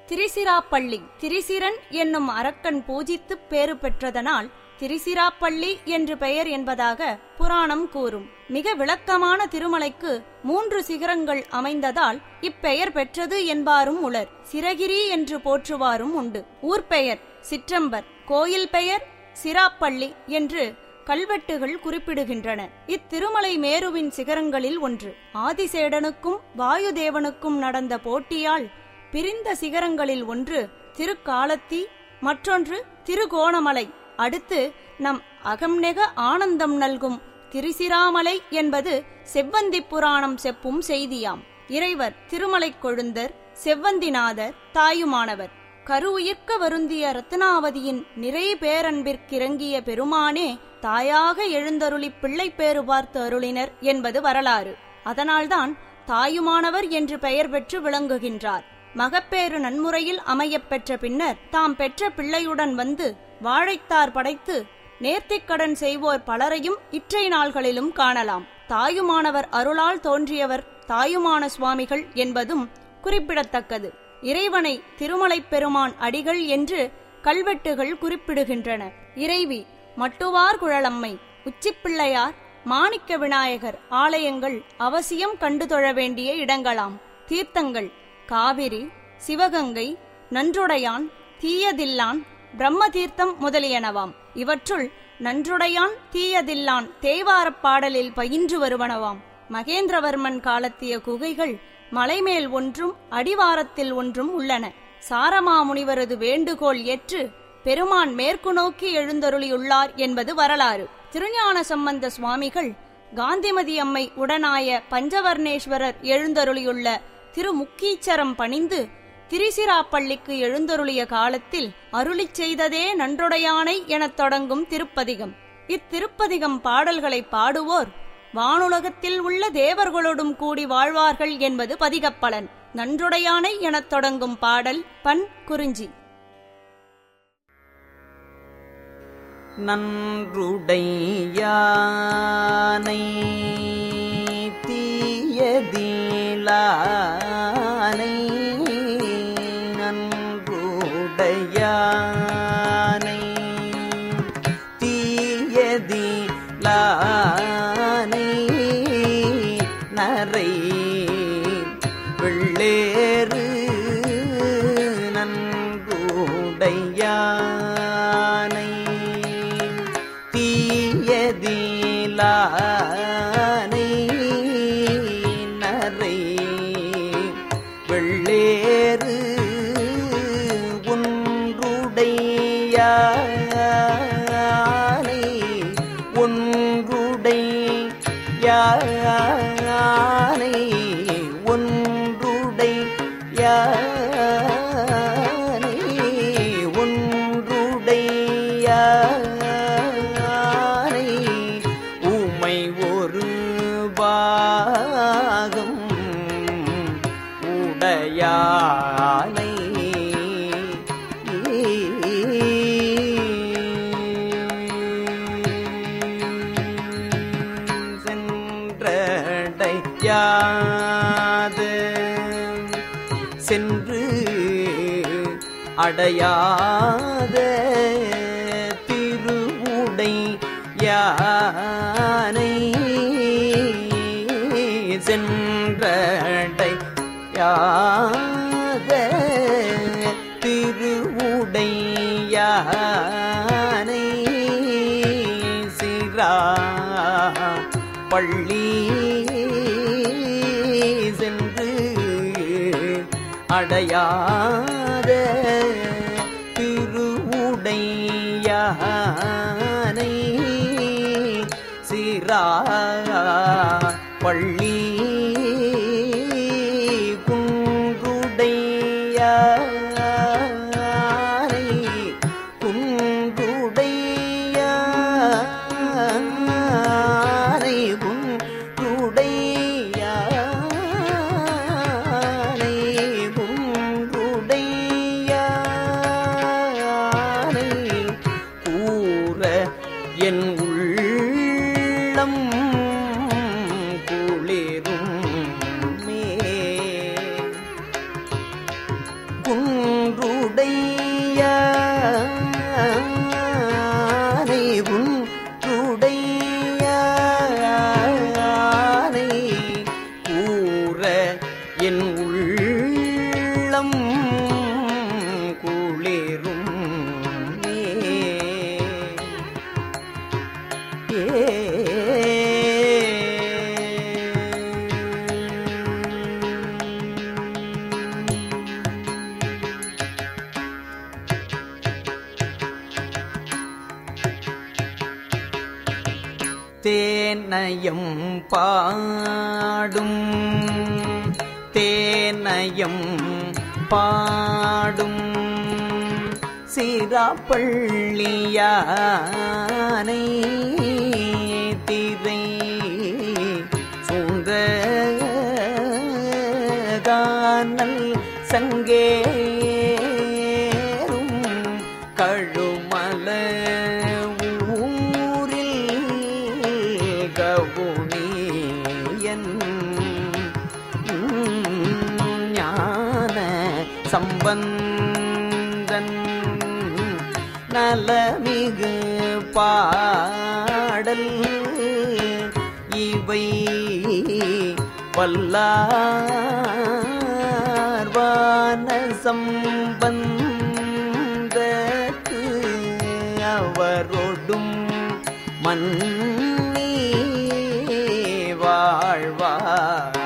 திரிசிராப்பள்ளி திரிசிரன் என்னும் அரக்கன் பூஜித்துப் பேறு பெற்றதனால் திரிசிராப்பள்ளி என்று பெயர் என்பதாக புராணம் கூறும் மிக விளக்கமான திருமலைக்கு மூன்று சிகரங்கள் அமைந்ததால் இப்பெயர் பெற்றது என்பாரும் உளர் சிரகிரி என்று போற்றுவாரும் உண்டு ஊர் பெயர் சிற்றம்பர் கோயில் பெயர் சிராப்பள்ளி என்று கல்வெட்டுகள் குறிப்பிடுகின்றன இத்திருமலை மேருவின் சிகரங்களில் ஒன்று ஆதிசேடனுக்கும் வாயுதேவனுக்கும் நடந்த போட்டியால் பிரிந்த சிகரங்களில் ஒன்று திருக்காலத்தி மற்றொன்று திருகோணமலை அடுத்து நம் அகம்நெக ஆனந்தம் நல்கும் திரிசிராமலை என்பது செவ்வந்தி புராணம் செப்பும் செய்தியாம் இறைவர் திருமலை கொழுந்தர் செவ்வந்திநாதர் தாயுமானவர் கரு உயிர்க்க வருந்திய ரத்னாவதியின் நிறை பேரன்பிற்கிறங்கிய பெருமானே தாயாக எழுந்தருளி பிள்ளை பேறு பார்த்து அருளினர் என்பது வரலாறு அதனால்தான் தாயுமானவர் என்று பெயர் பெற்று விளங்குகின்றார் மகப்பேறு நன்முறையில் அமையப் பெற்ற பின்னர் தாம் பெற்ற பிள்ளையுடன் வந்து வாழைத்தார் படைத்து நேர்த்திக்கடன் செய்வோர் பலரையும் இற்றை நாள்களிலும் காணலாம் தாயுமானவர் அருளால் தோன்றியவர் தாயுமான சுவாமிகள் என்பதும் குறிப்பிடத்தக்கது இறைவனை திருமலைப் பெருமான் அடிகள் என்று கல்வெட்டுகள் குறிப்பிடுகின்றன இறைவி மட்டுவார் குழலம்மை உச்சிப்பிள்ளையார் மாணிக்க விநாயகர் ஆலயங்கள் அவசியம் கண்டு தொழ வேண்டிய இடங்களாம் தீர்த்தங்கள் காவிரி சிவகங்கை நன்றுடையான் தீயதில்லான் பிரம்ம தீர்த்தம் முதலியனவாம் இவற்றுள் நன்றுடையான் தீயதில்லான் தேவாரப் பாடலில் பயின்று வருவனவாம் மகேந்திரவர்மன் காலத்திய குகைகள் மலைமேல் ஒன்றும் அடிவாரத்தில் ஒன்றும் உள்ளன சாரமாமுனிவரது வேண்டுகோள் ஏற்று பெருமான் மேற்கு நோக்கி எழுந்தருளியுள்ளார் என்பது வரலாறு திருஞான சம்பந்த சுவாமிகள் காந்திமதி அம்மை உடனாய பஞ்சவர்ணேஸ்வரர் எழுந்தருளியுள்ள திருமுக்கீச்சரம் பணிந்து திரிசிராப்பள்ளிக்கு எழுந்தருளிய காலத்தில் அருளிச் செய்ததே நன்றுடையானை எனத் தொடங்கும் திருப்பதிகம் இத்திருப்பதிகம் பாடல்களை பாடுவோர் வானுலகத்தில் உள்ள தேவர்களோடும் கூடி வாழ்வார்கள் என்பது பதிகப்பலன் நன்றுடையானை எனத் தொடங்கும் பாடல் பண் குறிஞ்சி நன்றுடையானை தீயதீலானை நன்றுடையானை தீயதீலானை நரை வெள்ளேறு நன்றுடையானை தீயதிலானை நரை வெள்ளேறு ஒன்றுடையானை ஒன்றுடையானை ஒன்றுடையானை ஒன்றுடையானை உமை ஒரு பாகம் உடையானை சென்றடையாது சென்று அடையாத திருவுடை யானை சென்றடையாத திருவுடை யானை சிரா பள்ளி சென்று அடையாத திருவுடையானை சிரா பள்ளி குன்றுடையானை குன்றுடையானை குன்றுடையானை குன்றுடையானை கூற என் உள்ளம் குளிரும் மே குன் குன்றுடையானை குன்றுடையானை கூற என் உள்ளம் குளிரும் தேனயம் பாடும் தேனயம் பாடும் சிராப்பள்ளியானை திரை சூழ்ந்த கானல் சங்கேரும் கழுமல ஊரில் கவுனியன் ஞான சம்பந்தன் நலமிகு பாடல் இவை வல்லார்வான சம்பந்தத்து அவரொடும் மன்னி வாழ்வார்